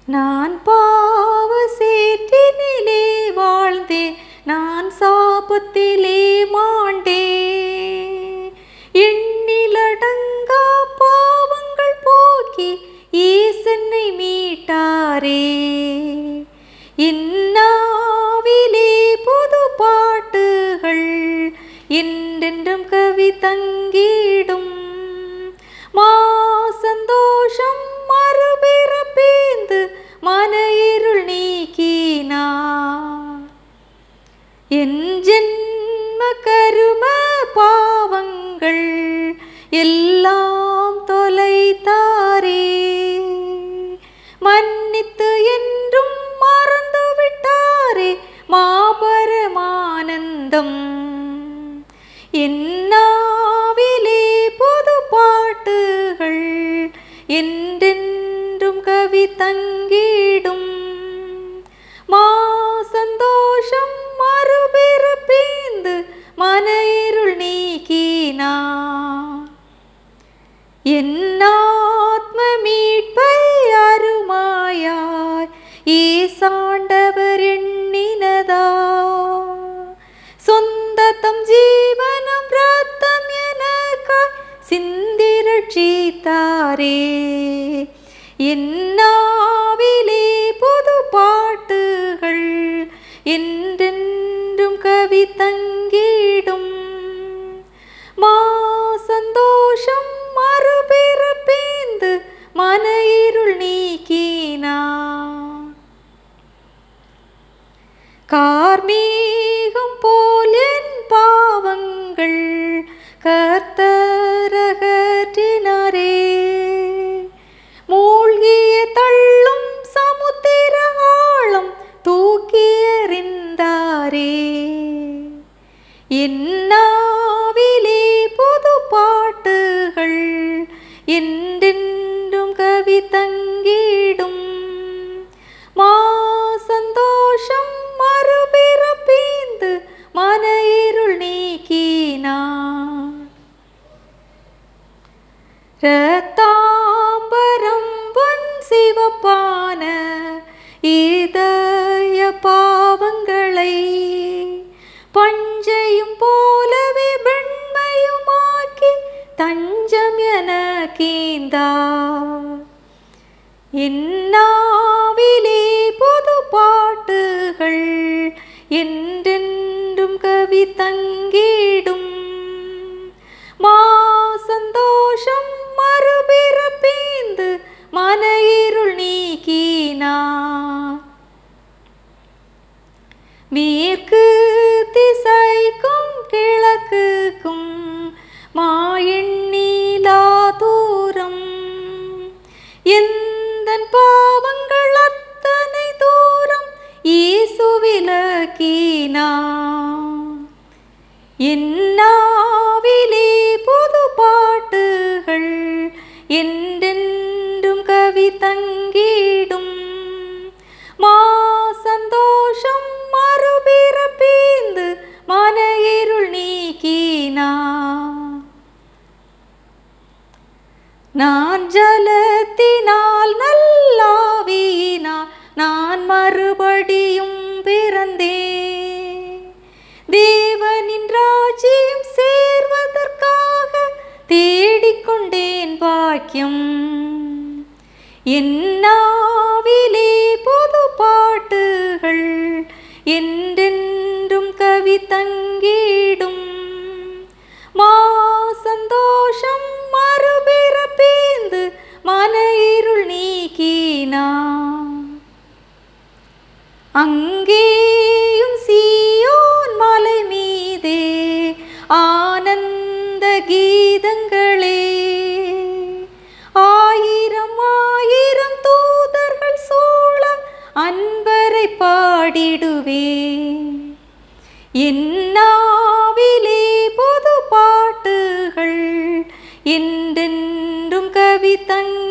நான் பாவ சேற்றினிலே வாழ்ந்தேன் நான் சாபத்திலே மாண்டே எண்ணிலடங்கா பாவங்கள் போக்கி ஈசனை மீட்டாரே இன்னாவிலே புது பாட்டுகள் என்றென்றும் கவி தங்கிடும் மா சந்தோஷம் மறுபிறப்பேந்து மன இருள் நீக்கினார் என் ஜென்ம கரும பாவங்கள் எல்லாம் தொலைத்தாரே மன்னித்து என்றும் மறந்து விட்டாரே மாபரமானந்தம் என்னாவிலே புது பாட்டுகள் என்றென்றும் கவி தங்கிடும் மா சந்தோஷம் மறுபிறப்பேந்து மன இருள் நீக்கினா என்னாத்ம மீட்பை அருமாயாய் ஈசாண்டவர் எண்ணினதா சொந்த தம் ஜீவனம் ரத்தம் எனக்காய் சிந்தி ரட்சித்தாரே என்னாவிலே புது பாட்டுகள் என்றென்றும் கவி தங்கிடும் மா சந்தோஷம் மறுபிறப்பேந்து மன இருள் நீக்கினா கார்மீகம் போல் என் பாவங்கள் கர்த்தரகற்றினாரே மூழ்கிய தள்ளும் சமுத்திர ஆழம் தூக்கி எறிந்தாரே என்னாவிலே புது பாட்டுகள் என்றென்றும் கவி தங்கிடும் மா சந்தோஷம் மறுபிறப்பேந்து மன இருள் நீக்கினார் ரத்தாம்பரம் பொன் சிவப்பான இதய பாவங்களை பஞ்சையும் போலவே வெண்மையுமாக்கி தஞ்சம் என கீந்தா இன்னாவிலே புது பாட்டுகள் என்றென்றும் கவி தங்கிடும் மா சந்தோஷம் மறுபிறப்பேந்து மன இருள் நீக்கினார் மேற்கு திசைக்கும் கிழக்குக்கும் மாயண்ணீலா தூரம் எந்தன் பாவங்கள் அத்தனை தூரம் இயேசுவிலக்கினா என்னாவிலே புது பாட்டுகள் என்றென்றும் கவி தங்கிடும் மா சந்தோஷம் மறுபிறப்பேந்து மன இருள் நீக்கினா நான் ஜலத்தினால் நல்லாவியினால் நான் மறுபடியும் பிறந்தேன் தேவனின் ராஜ்யம் சேர்வதற்காக தேடிக்கொண்டேன் பாக்கியம் என்னாவிலே புது பாட்டுகள் என்றென்றும் கவி தங்கிடும் மா சந்தோஷம் மறுபிறப்பேந்து மன இருள் நீக்கினா அங்கேயும் சீயோன் மலை மீதே ஆனந்த கீதங்களே ஆயிரம் ஆயிரம் தூதர்கள் சூழ அன்பரை பாடிடுவே என்னாவிலே புது பாட்டுகள் என்றென்றும் கவி தங்க